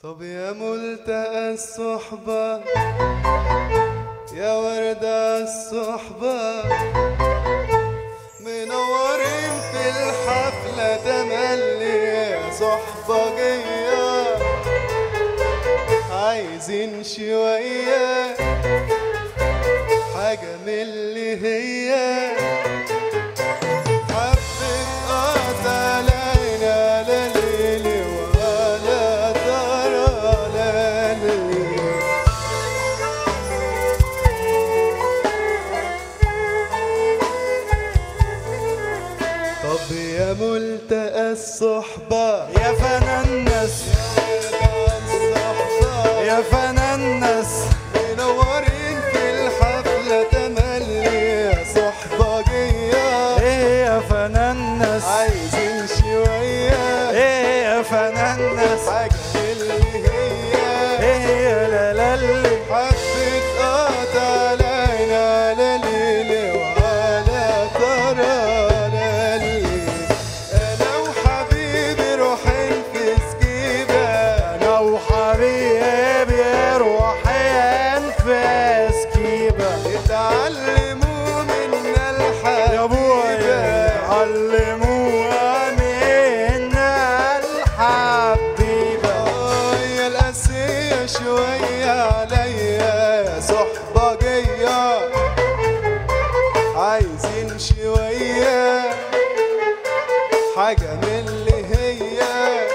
طب يا ملتقى الصحبة يا وردة الصحبة منورين في الحفلة تملي يا صحبة جاية عايزين شوية حاجة من اللي هي حبة قطع ليلى لا ليلي ولا ترى لا ليلي طب يا ملتقى الصحبة يا فنان ناس يا فنان ناس منورين في الحفلة تملي صحبة جاية ايه يا فنان ناس عايزين شوية ايه يا فنان ناس حاجة اللي هي ايه يا لا لا اللي حبة قطع ليلى لا ليلي ولا ترى لا ليلي أنا وحبيبي روحين في سكيبة انا وحبيبي روحين في سكيبة اتعلموا منا الحبيبة يا ابويا علموها منا الحبيبة آه يا القاسية شوية عليا صحبة جاية عايزين شوية حاجة من اللي هي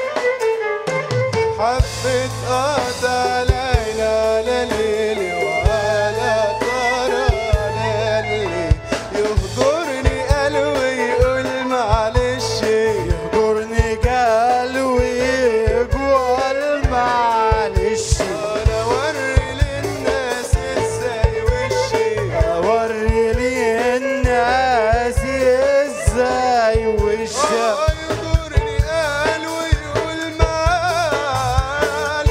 حبة قطع ليلى لا ليلي ولا ترى لا ليلي يهجرني قلبي يقول معلش يهجرني قلبي يقول معلش انا وري للناس ازاي وشي اوري لي الناس ازاي وشك آه يهجرني قال ويقول معلش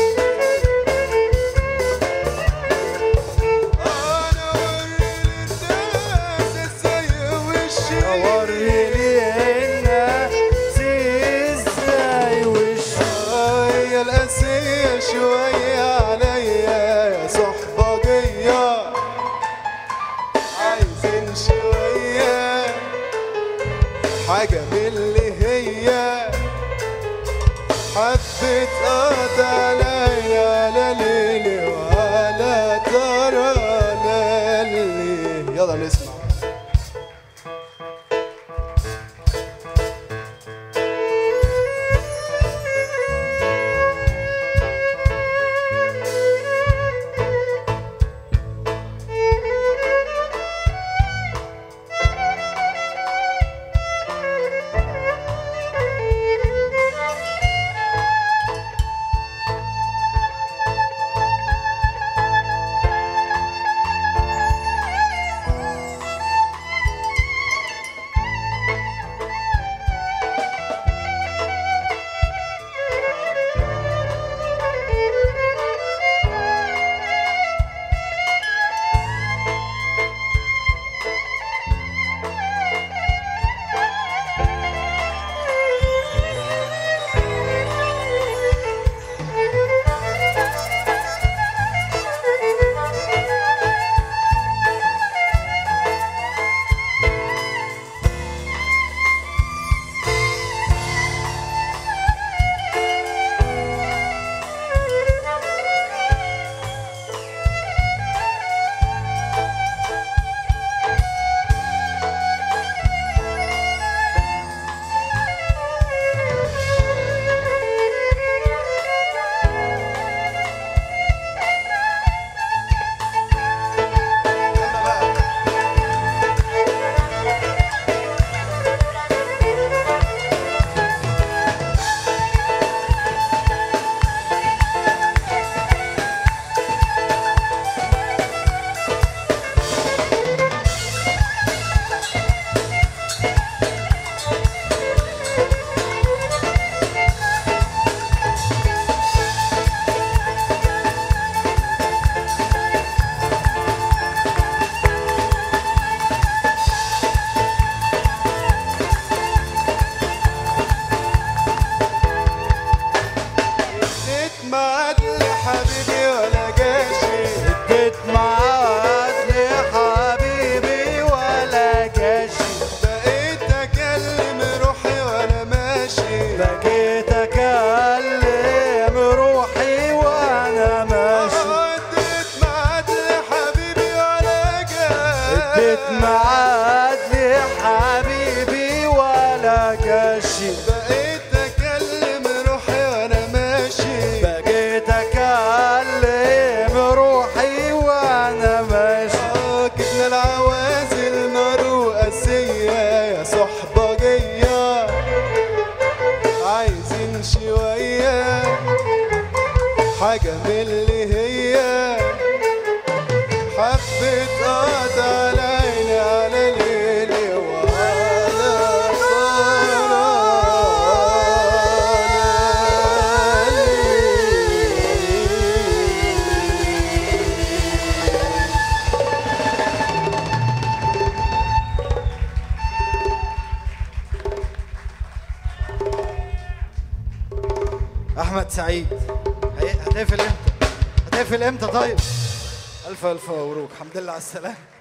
انا وري للناس ازاي وشي اوري لي الناس ازاي وشك آه يا القاسية شوية عليا يا صحبة جاية عايزين شوية حاجة من اللي هي حبة قطع ليلى لا ليلي ولا ترى لا ليلي يلا نسمع ميعاد لحبيبي ولا جاشي اديت معاد لحبيبي ولا جاشي بقيت اكلم روحي وانا ماشي بقيت اكلم روحي وانا ماشي اديت ميعاد لحبيبي ولا جاشي اديت معاد لحبيبي ولا جاشي بقيت اكلم روحي وانا ماشي بقيت اكلم روحي وانا ماشي آه، كدنا العوازل نار وقاسية يا صحبة جاية عايزين شوية حاجة من اللي هي حبة قطع على عيني على ليلي وعلى ضلالي احمد سعيد هي- هتقفل امتى هتقفل امتى طيب الف الف مبروك الحمد لله على السلامه